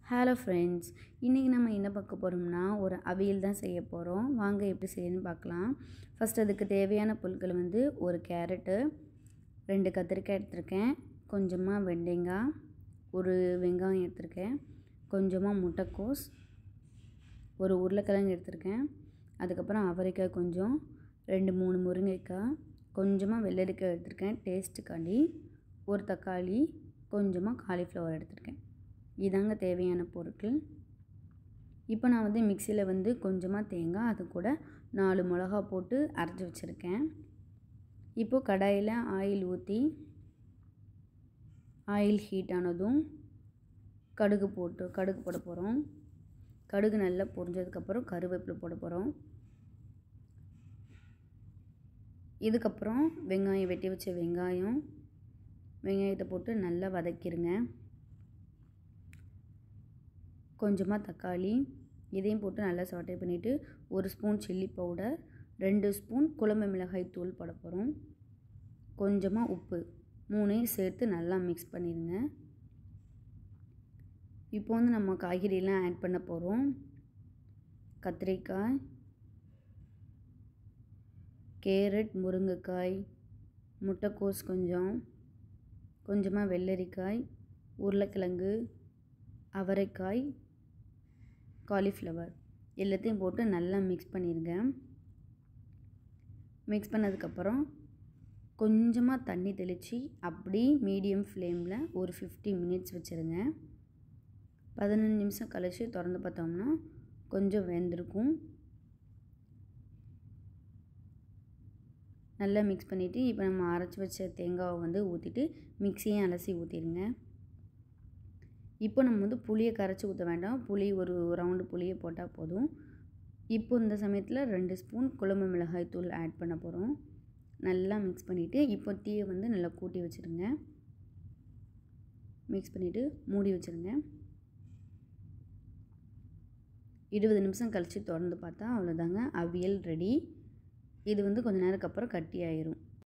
hello friends இன்றைக்கி நம்ம என்ன பார்க்க போகிறோம்னா ஒரு அவியல் தான் செய்ய போகிறோம் வாங்க எப்படி செய்யணும்னு பார்க்கலாம் ஃபஸ்ட் அதுக்கு தேவையான பொருட்கள் வந்து ஒரு கேரட்டு ரெண்டு கத்திரிக்காய் எடுத்திருக்கேன் கொஞ்சமாக வெண்டைங்காய் ஒரு வெங்காயம் எடுத்திருக்கேன் கொஞ்சமாக முட்டைக்கோஸ் ஒரு உருளைக்கிழங்கு எடுத்திருக்கேன் அதுக்கப்புறம் அவரைக்காய் கொஞ்சம் ரெண்டு மூணு முருங்கைக்காய் கொஞ்சமாக வெள்ளரிக்காய் எடுத்திருக்கேன் டேஸ்ட்டுக்காண்டி ஒரு தக்காளி கொஞ்சமாக காலிஃப்ளவர் எடுத்திருக்கேன் இதாங்க தேவையான பொருட்கள் இப்போ நான் வந்து மிக்சியில் வந்து கொஞ்சமாக தேங்காய் அது கூட நாலு மிளகா போட்டு அரைச்சி வச்சுருக்கேன் இப்போது கடாயில் ஆயில் ஊற்றி ஆயில் ஹீட் ஆனதும் கடுகு போட்டு கடுகு போட போகிறோம் கடுகு நல்லா பொரிஞ்சதுக்கப்புறம் கருவேப்பிலை போட போகிறோம் இதுக்கப்புறம் வெங்காயம் வெட்டி வச்ச வெங்காயம் வெங்காயத்தை போட்டு நல்லா வதக்கிடுங்க கொஞ்சமாக தக்காளி இதையும் போட்டு நல்லா சாட்டை பண்ணிவிட்டு ஒரு ஸ்பூன் சில்லி பவுடர் ரெண்டு ஸ்பூன் குழம்பு மிளகாய் தூள் போட போகிறோம் கொஞ்சமாக உப்பு மூணையும் சேர்த்து நல்லா மிக்ஸ் பண்ணிடுங்க இப்போ வந்து நம்ம காய்கறியெல்லாம் ஆட் பண்ண போகிறோம் கத்திரிக்காய் கேரட் முருங்கைக்காய் முட்டைக்கோஸ் கொஞ்சம் கொஞ்சமாக வெள்ளரிக்காய் உருளைக்கிழங்கு அவரைக்காய் காலிஃப்ளவர் எல்லாத்தையும் போட்டு நல்லா மிக்ஸ் பண்ணிடுங்க மிக்ஸ் பண்ணதுக்கப்புறம் கொஞ்சமாக தண்ணி தெளித்து அப்படி மீடியம் ஃப்ளேமில் ஒரு ஃபிஃப்டி மினிட்ஸ் வச்சுருங்க பதினஞ்சு நிமிஷம் கழித்து திறந்து பார்த்தோம்னா கொஞ்சம் வெந்திருக்கும் நல்லா மிக்ஸ் பண்ணிவிட்டு இப்போ நம்ம அரைச்சி வச்ச தேங்காவை வந்து ஊற்றிட்டு மிக்சியும் அலசி ஊற்றிடுங்க இப்போ நம்ம வந்து புளியை கரைச்சி ஊற்ற வேண்டாம் புளி ஒரு ரவுண்டு புளியை போட்டால் போதும் இப்போ இந்த சமயத்தில் ரெண்டு ஸ்பூன் குழம்பு மிளகாய் தூள் ஆட் பண்ண போகிறோம் நல்லா மிக்ஸ் பண்ணிவிட்டு இப்போ தீயை வந்து நல்லா கூட்டி வச்சுருங்க மிக்ஸ் பண்ணிவிட்டு மூடி வச்சுருங்க இருபது நிமிஷம் கழித்து திறந்து பார்த்தா அவ்வளோதாங்க அவியல் ரெடி இது வந்து கொஞ்ச நேரத்துக்கு அப்புறம் கட்டி ஆயிரும்